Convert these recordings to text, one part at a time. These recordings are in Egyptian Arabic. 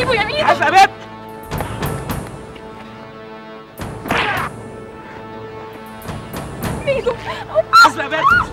سيبه يا ميدو حاسب يا بنت ميدو حاسب يا بنت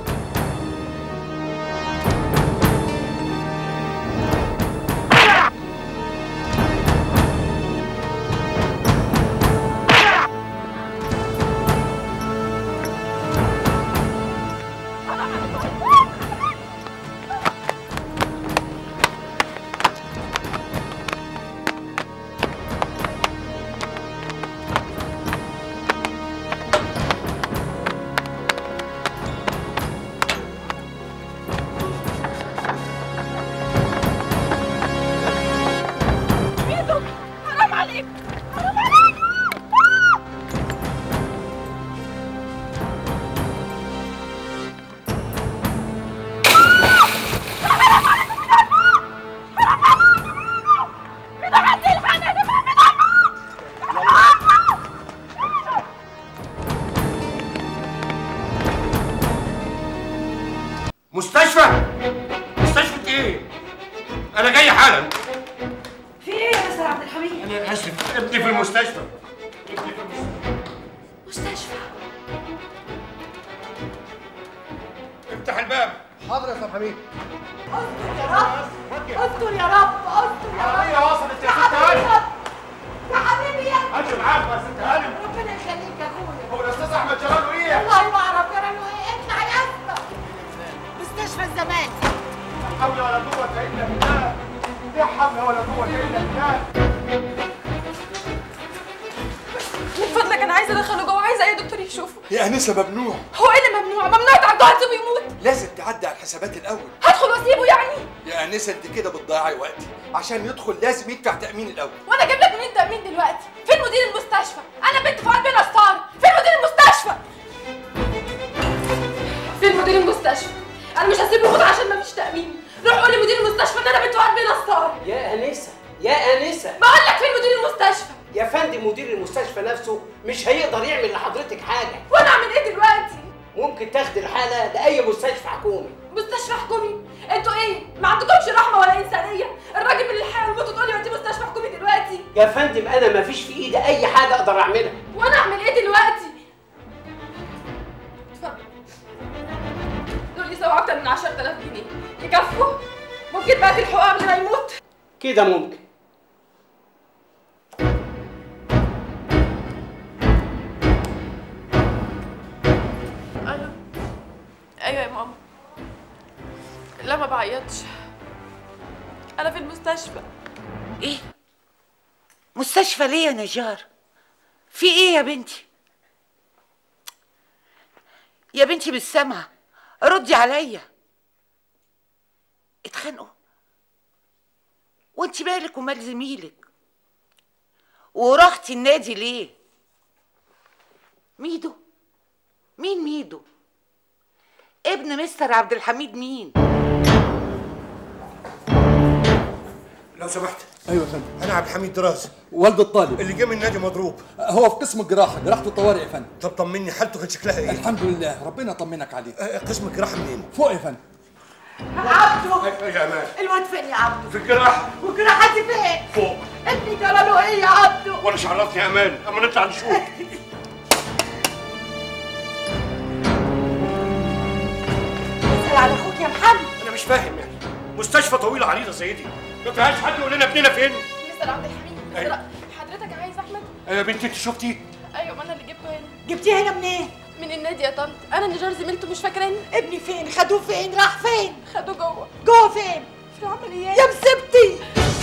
ميدو حرام عليك حرام عليك مستشفى مستشفى ايه انا جاي حالا في ايه يا مستر عبد الحميد؟ انا اسف ابني في المستشفى ابني في المستشفى مستشفى افتح الباب حاضر يا استاذ حميد استر يا رب استر يا رب استر يا رب العربية وصلت يا يا ست حبيبي هانم يا حبيبي يا امشي معاك يا ست هانم ربنا يخليك يا اخويا هو الاستاذ احمد جلاله ايه؟ والله ما اعرف جرى له ايه اطلع يا اسطى مستشفى الزمان لا حول ولا قوة الا بالله لا حول ولا قوة الا بالله من فضلك انا عايزه ادخله جوه عايزه اي دكتور يشوفه يا انسه ممنوع هو ايه اللي ممنوع ممنوع تعدوا هتسيبه يموت لازم تعدي على الحسابات الاول هدخل واسيبه يعني يا انسه انت كده بتضيعي وقتي عشان يدخل لازم يدفع تامين الاول وانا اجيب لك منين تامين دلوقتي فين مدير المستشفى انا بنت فؤاد بن نصار فين مدير المستشفى فين مدير المستشفى انا مش هسيبه يموت عشان مفيش تامين روح قول لمدير المستشفى ان انا بنت فؤاد بن نصار يا انسه يا انسه بقول لك فين مدير المستشفى يا فندم مدير المستشفى نفسه مش هيقدر يعمل لحضرتك حاجه وانا اعمل ايه دلوقتي ممكن تاخدي الحاله لاي مستشفى حكومي مستشفى حكومي انتوا ايه ما عندكمش رحمه ولا انسانيه الراجل من الحياه والموت تقول لي ودي مستشفى حكومي دلوقتي يا فندم انا ما فيش في ايدي اي حاجه اقدر اعملها وانا اعمل ايه دلوقتي اتفضل دول يساووا اكتر من 10000 جنيه يكفوا ممكن بقى تلحقوها قبل ما يموت كده ممكن ايوه ايوه يا ماما لا ما بعيطش انا في المستشفى ايه مستشفى ليه يا نجار في ايه يا بنتي يا بنتي بالسمع ردي عليا اتخانقوا وانت مالك ومال زميلك ورحتي النادي ليه ميدو مين ميدو ابن مستر عبد الحميد مين لو سمحت ايوه يا فندم انا عبد الحميد دراز والد الطالب اللي جه من النادي مضروب هو في قسم الجراحه جراحه الطوارئ يا فندم طب طمني حالته كانت شكلها ايه؟ الحمد لله ربنا يطمنك عليه آه، قسم الجراحه منين؟ فوق يا فندم عبده يا امان الواد فين يا عبده في الجراحه وجراحتي فين فوق ابني جرى له ايه يا عبده وانا شعرتني يا امان اما نطلع نشوف اسال على اخوك يا محمد انا مش فاهم يعني مستشفى طويله عريضه زي دي ما فيهاش حد يقول لنا ابننا فين؟ مستر عبد الحميد مستر أيوة. حضرتك عايز احمد يا بنتي انت شفتي؟ ايوه ما انا اللي جبته هنا جبتيه هنا منين من النادي يا طنط انا نجار زميلته مش فاكراني ابني فين خدوه فين راح فين خدوه جوه جوه فين في العمليات يا مسبتي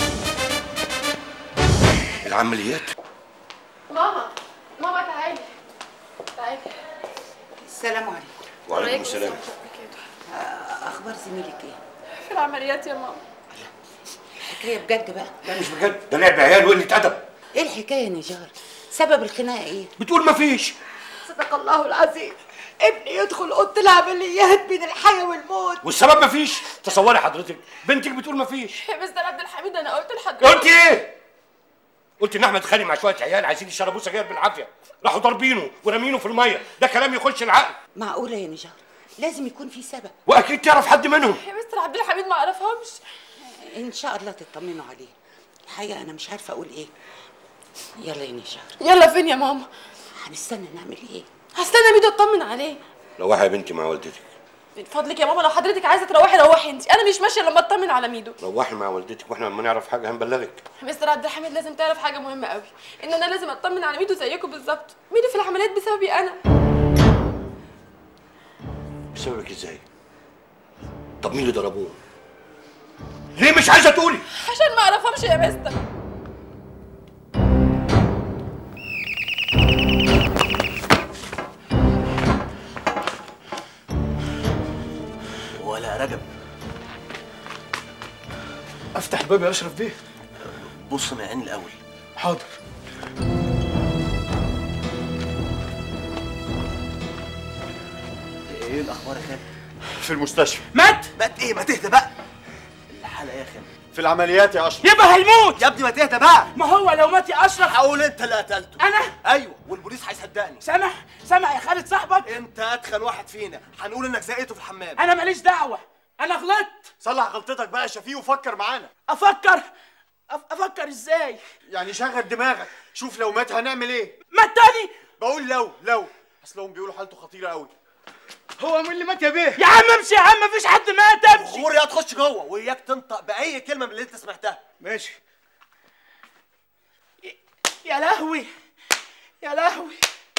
العمليات ماما ماما تعالي تعالي السلام عليكم وعليكم السلام اخبار زميلك ايه في العمليات يا ماما الحكايه بجد بقى لا مش بجد ده لعب عيال وقله ادب ايه الحكايه يا نجار سبب الخناقه ايه بتقول ما فيش صدق الله العظيم ابني يدخل اوضه العمليات بين الحياه والموت والسبب ما فيش تصوري حضرتك بنتك بتقول ما فيش يا مستر عبد الحميد انا قلت لحضرتك قلت ايه؟ قلت ان احمد خالي مع شويه عيال عايزين يشربوا سجاير بالعافيه راحوا ضاربينه ورامينه في الميه ده كلام يخش العقل معقوله يا نجار لازم يكون في سبب واكيد تعرف حد منهم يا مستر عبد الحميد ما اعرفهمش ان شاء الله تطمنوا عليه الحقيقه انا مش عارفه اقول ايه يلا يا نجار يلا فين يا ماما هنستنى نعمل ايه هستنى ميدو اطمن عليه روحي يا بنتي مع والدتك من فضلك يا ماما لو حضرتك عايزه تروحي روحي انت انا مش ماشيه لما اطمن على ميدو روحي مع والدتك واحنا لما نعرف حاجه هنبلغك مستر عبد الحميد لازم تعرف حاجه مهمه قوي ان انا لازم اطمن على ميدو زيكم بالظبط ميدو في العمليات بسببي انا بسببك ازاي طب مين اللي ضربوه ليه مش عايزه تقولي عشان ما اعرفهمش يا مستر ولا رجب افتح الباب يا اشرف بيه بص من عين الاول حاضر ايه الاخبار يا خالد في المستشفى مات مات ايه ما تهدى بقى الحاله ايه يا خالد في العمليات يا اشرف يبقى هيموت يا ابني ما تهدى بقى ما هو لو مات يا اشرف هقول انت اللي قتلته انا ايوه والبوليس هيصدقني سامع سامع يا خالد صاحبك انت اتخن واحد فينا هنقول انك زقيته في الحمام انا ماليش دعوه انا غلطت صلح غلطتك بقى يا شفيق وفكر معانا افكر أف... افكر ازاي يعني شغل دماغك شوف لو مات هنعمل ايه مات تاني بقول لو لو اصلهم بيقولوا حالته خطيره قوي هو مين اللي مات يا بيه يا عم امشي يا عم مفيش حد مات امشي غور يا تخش جوه وياك تنطق باي كلمه من اللي انت سمعتها ماشي يا لهوي يا لهوي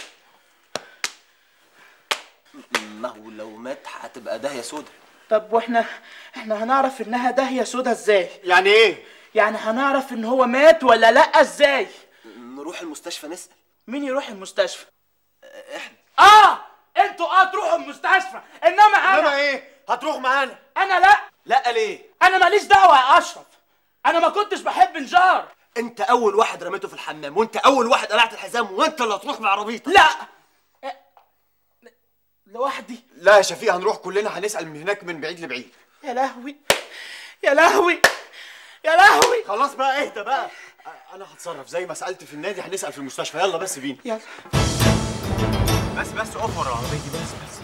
ما هو لو مات هتبقى داهيه سودا طب واحنا احنا هنعرف انها داهيه سودا ازاي يعني ايه يعني هنعرف ان هو مات ولا لا ازاي نروح المستشفى نسال مين يروح المستشفى احنا اه انتوا اه تروحوا المستشفى انما انا انما ايه هتروح معانا انا لا لا ليه انا ماليش دعوه يا اشرف انا ما كنتش بحب نجار انت اول واحد رميته في الحمام وانت اول واحد قلعت الحزام وانت اللي هتروح بعربيتك لا إيه، لوحدي لا يا شفيق هنروح كلنا هنسال من هناك من بعيد لبعيد يا لهوي يا لهوي يا لهوي خلاص بقى اهدى بقى انا هتصرف زي ما سالت في النادي هنسال في المستشفى يلا بس بينا يلا بس بس اقف ورا عربيتي بس بس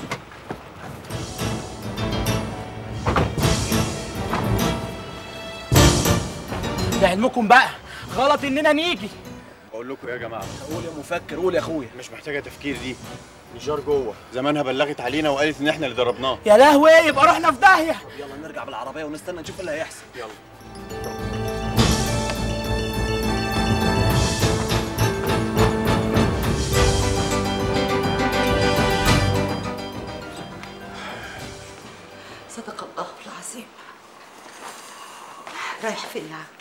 لعلمكم بقى غلط اننا نيجي بقول لكم يا جماعه قول يا مفكر قول يا اخويا مش محتاجه تفكير دي نجار جوه زمانها بلغت علينا وقالت ان احنا اللي ضربناه يا لهوي يبقى رحنا في داهيه يلا نرجع بالعربيه ونستنى نشوف ايه اللي هيحصل يلا صدق الله العظيم رايح فين يا عبدو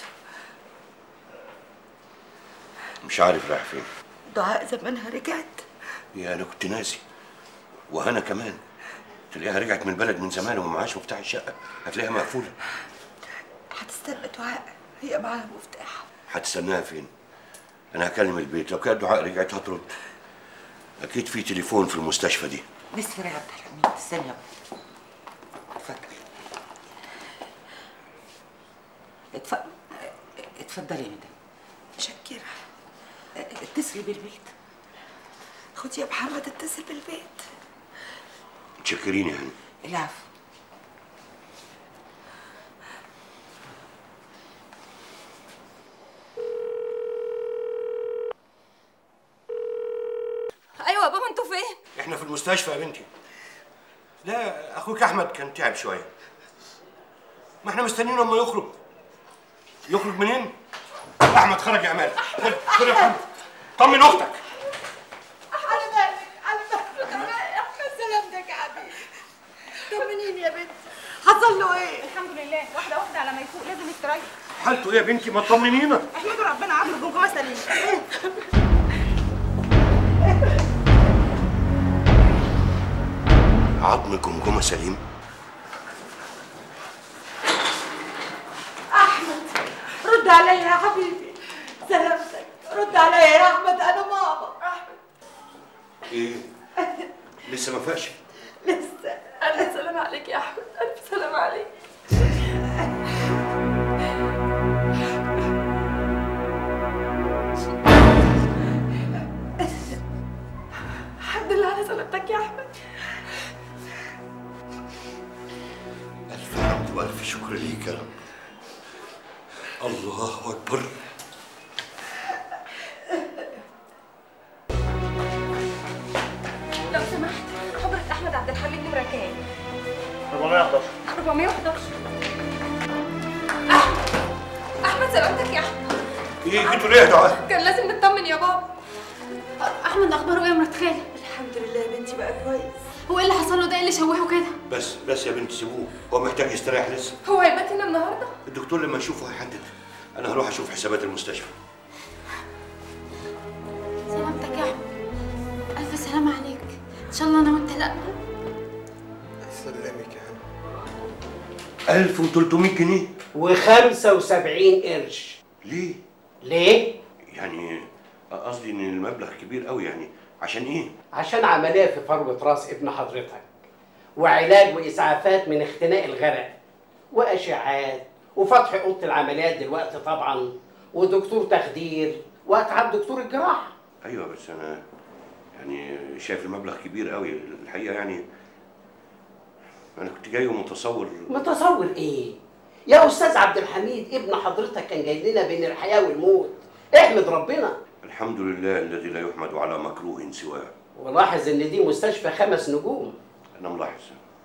مش عارف رايح فين دعاء زمانها رجعت يا انا كنت ناسي وهنا كمان تلاقيها رجعت من البلد من زمان ومعاش مفتاح الشقه هتلاقيها مقفوله هتستنى دعاء هي معاها مفتاح هتستناها فين انا هكلم البيت لو كانت دعاء رجعت هترد اكيد في تليفون في المستشفى دي مستر عبد الحميد استنى بقى. اتفضل اتفضل اتفضلي يا مدام متشكرة اتصلي بالبيت خد يا محمد اتصل بالبيت متشكرين يعني العفو ايوه يا بابا انتوا فين احنا في المستشفى يا بنتي لا اخوك احمد كان تعب شويه ما احنا مستنيين لما يخرج يخرج منين احمد خرج يا امال خد خد يا محمد طمن اختك على بالك على بالك احمد سلامتك يا حبيبي طمنيني يا بنتي حصل له ايه؟ الحمد لله واحده واحده على ما يفوق لازم يستريح حالته ايه يا بنتي ما تطمنينا احمدوا ربنا عامل الجمجمه سليم عظم الجمجمه سليم احمد رد عليا يا حبيبي سلامتك رد عليا يا احمد انا ماما احمد ايه لسه ما فاش لسه الف سلام عليك يا احمد الف سلام عليك الحمد لله على سلامتك يا احمد الف حمد والف شكر ليك يا رب الله اكبر لو سمحت حضرة أحمد عبد الحميد نمرة كام؟ 411 411 أحمد أحمد سلامتك يا أحمد ايه جيتوا ليه يا دعاء؟ كان لازم نطمن يا بابا احمد اخباره ايه يا مرات خالي الحمد لله يا بنتي بقى كويس هو ايه اللي حصل له ده ايه اللي شوهه كده بس بس يا بنت سيبوه هو محتاج يستريح لسه هو هيبات هنا النهارده؟ الدكتور لما يشوفه هيحدد انا هروح اشوف حسابات المستشفى سلامتك يا احمد الف سلامه عليك ان شاء الله انا وانت لا سلامك يا 1300 جنيه و75 قرش ليه؟ ليه؟ يعني قصدي ان المبلغ كبير قوي يعني عشان ايه؟ عشان عملية في فروة راس ابن حضرتك وعلاج وإسعافات من اختناق الغرق وأشعات وفتح أوضة العمليات دلوقتي طبعا ودكتور تخدير وأتعب دكتور الجراحة ايوه بس انا يعني شايف المبلغ كبير قوي الحقيقه يعني انا كنت جاي ومتصور متصور إيه؟ يا أستاذ عبد الحميد ابن حضرتك كان جاي لنا بين الحياة والموت احمد ربنا الحمد لله الذي لا يحمد على مكروه سواه ولاحظ إن دي مستشفى خمس نجوم انا ملاحظ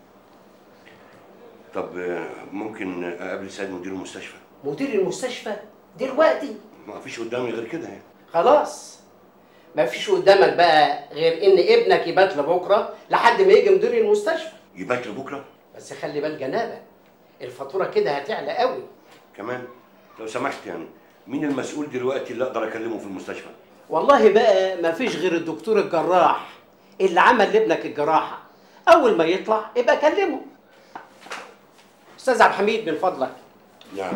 طب آه، ممكن اقابل سيد مدير المستشفى مدير المستشفى دلوقتي ما فيش قدامي غير كده يعني خلاص ما فيش قدامك بقى غير ان ابنك يبات لبكره لحد ما يجي مدير المستشفى يبات لبكره بس خلي بال جنابه الفاتوره كده هتعلى قوي كمان لو سمحت يعني مين المسؤول دلوقتي اللي اقدر اكلمه في المستشفى والله بقى ما فيش غير الدكتور الجراح اللي عمل لابنك الجراحه اول ما يطلع يبقى كلمه استاذ عبد الحميد من فضلك نعم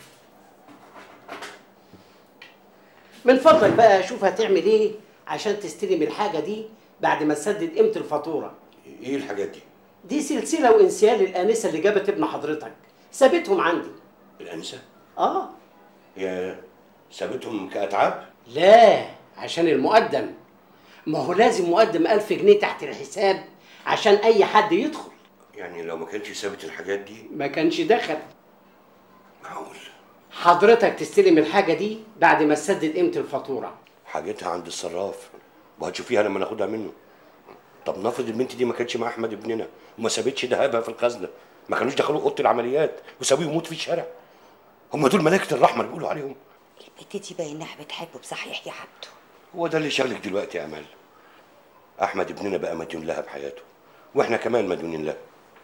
من فضلك بقى شوف هتعمل ايه عشان تستلم الحاجه دي بعد ما تسدد قيمه الفاتوره ايه الحاجات دي دي سلسله وانسيال الانسه اللي جابت ابن حضرتك سابتهم عندي الانسه اه هي سابتهم كاتعاب لا عشان المقدم ما هو لازم مقدم ألف جنيه تحت الحساب عشان أي حد يدخل يعني لو ما كانتش سابت الحاجات دي ما كانش دخل معقول حضرتك تستلم الحاجة دي بعد ما تسدد قيمة الفاتورة حاجتها عند الصراف وهتشوفيها لما ناخدها منه طب نفرض البنت دي ما كانتش مع احمد ابننا وما سابتش ذهبها في الخزنه ما كانوش دخلوا اوضه العمليات وسابوه يموت في الشارع هم دول ملائكه الرحمه اللي بيقولوا عليهم البت دي باينها بتحبه بصحيح يا عبده هو ده اللي شغلك دلوقتي يا امال احمد ابننا بقى مديون لها بحياته واحنا كمان مديونين لها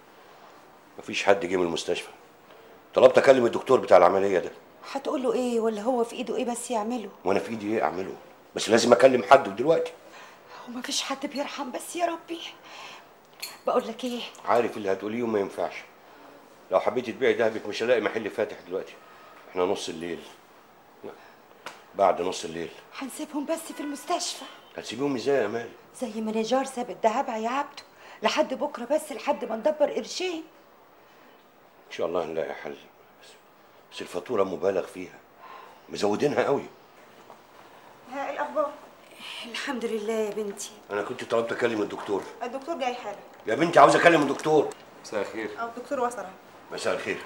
مفيش حد جه من المستشفى طلبت اكلم الدكتور بتاع العمليه ده هتقول له ايه ولا هو في ايده ايه بس يعمله وانا في ايدي ايه اعمله بس لازم اكلم حد دلوقتي هو مفيش حد بيرحم بس يا ربي بقول لك ايه عارف اللي هتقوليه وما ينفعش لو حبيتي تبيعي دهبك مش هلاقي محل فاتح دلوقتي احنا نص الليل لا، بعد نص الليل هنسيبهم بس في المستشفى هتسيبيهم ازاي يا امال زي ما نجار ساب الدهب يا عبده لحد بكره بس لحد ما ندبر قرشين ان شاء الله هنلاقي حل بس, بس الفاتوره مبالغ فيها مزودينها قوي ها ايه الاخبار الحمد لله يا بنتي انا كنت طلبت اكلم الدكتور الدكتور جاي حالا يا بنتي عاوز اكلم الدكتور مساء الخير او الدكتور وصل اهو مساء الخير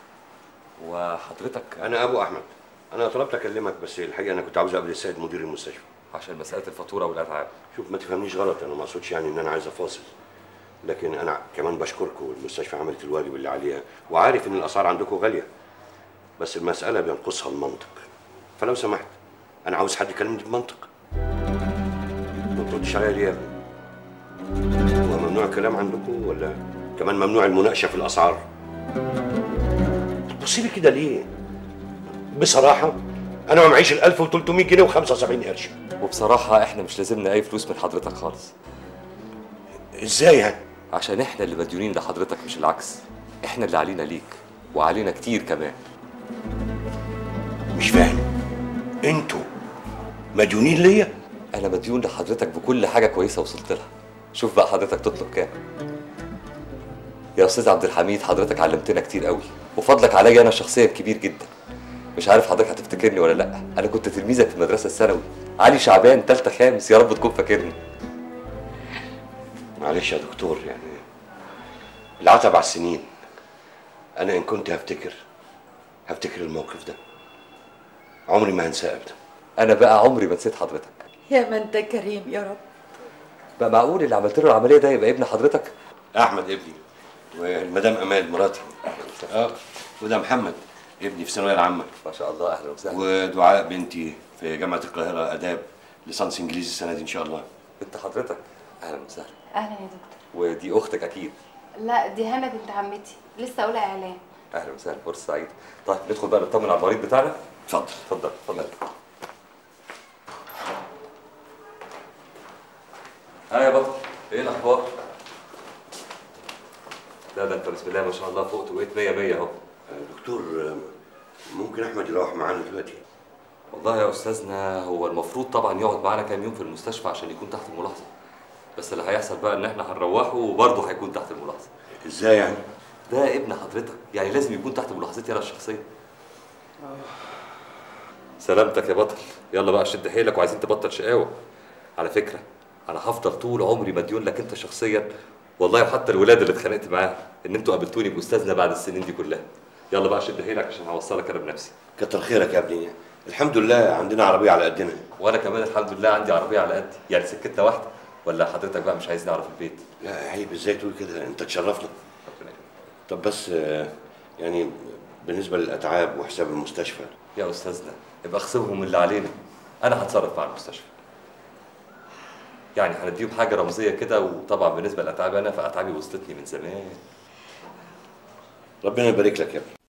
وحضرتك انا ابو احمد انا طلبت اكلمك بس الحقيقه انا كنت عاوز اقابل السيد مدير المستشفى عشان مساله الفاتوره والاتعاب شوف ما تفهمنيش غلط انا ما اقصدش يعني ان انا عايز افاصل لكن انا كمان بشكركم المستشفى عملت الواجب اللي عليها وعارف ان الاسعار عندكم غاليه بس المساله بينقصها المنطق فلو سمحت انا عاوز حد يكلمني بمنطق ما تردش عليا ليه يا ابني هو ممنوع الكلام عندكم ولا كمان ممنوع المناقشه في الاسعار بصي لي كده ليه بصراحه انا ما معيش ال 1300 جنيه و75 قرش وبصراحه احنا مش لازمنا اي فلوس من حضرتك خالص ازاي يعني عشان احنا اللي مديونين لحضرتك مش العكس احنا اللي علينا ليك وعلينا كتير كمان مش فاهم انتوا مديونين ليا انا مديون لحضرتك بكل حاجه كويسه وصلت لها شوف بقى حضرتك تطلب كام يا استاذ عبد الحميد حضرتك علمتنا كتير قوي وفضلك عليا انا شخصيا كبير جدا مش عارف حضرتك هتفتكرني ولا لا انا كنت تلميذك في المدرسه الثانوي علي شعبان تالتة خامس يا رب تكون فاكرني معلش يا دكتور يعني العتب على السنين انا ان كنت هفتكر هفتكر الموقف ده عمري ما هنساه ابدا انا بقى عمري ما نسيت حضرتك يا ما انت كريم يا رب بقى معقول اللي عملت له العمليه ده يبقى ابن حضرتك احمد ابني والمدام امال مراتي اه وده محمد ابني في الثانويه العامه ما شاء الله اهلا وسهلا ودعاء بنتي في جامعه القاهره اداب ليسانس انجليزي السنه دي ان شاء الله انت حضرتك اهلا وسهلا اهلا يا دكتور ودي اختك اكيد لا دي هنا بنت عمتي لسه اولى اعلام اهلا وسهلا فرصه سعيده طيب ندخل بقى نطمن على المريض بتاعنا اتفضل اتفضل اتفضل ها يا بطل ايه الاخبار لا ده انت بسم الله ما شاء الله فوقت وقيت 100 100 اهو دكتور ممكن احمد يروح معانا دلوقتي والله يا استاذنا هو المفروض طبعا يقعد معانا كام يوم في المستشفى عشان يكون تحت الملاحظه بس اللي هيحصل بقى ان احنا هنروحه وبرضه هيكون تحت الملاحظه ازاي يعني ده ابن حضرتك يعني لازم يكون تحت ملاحظتي انا الشخصيه سلامتك يا بطل يلا بقى شد حيلك وعايزين تبطل شقاوه على فكره انا هفضل طول عمري مديون لك انت شخصيا والله وحتى الولاد اللي اتخانقت معاهم ان انتوا قابلتوني باستاذنا بعد السنين دي كلها يلا بقى شد حيلك عشان هوصلك انا بنفسي كتر خيرك يا ابني الحمد لله عندنا عربيه على قدنا وانا كمان الحمد لله عندي عربيه على قدي يعني سكتنا واحده ولا حضرتك بقى مش عايزني اعرف البيت لا عيب ازاي تقول كده انت تشرفنا طب بس آه، يعني بالنسبه للاتعاب وحساب المستشفى يا استاذنا يبقى اخصمهم اللي علينا انا هتصرف مع المستشفى يعني هنديهم حاجه رمزيه كده وطبعا بالنسبه لاتعابي انا فاتعابي وصلتني من زمان ربنا يبارك لك يا ابني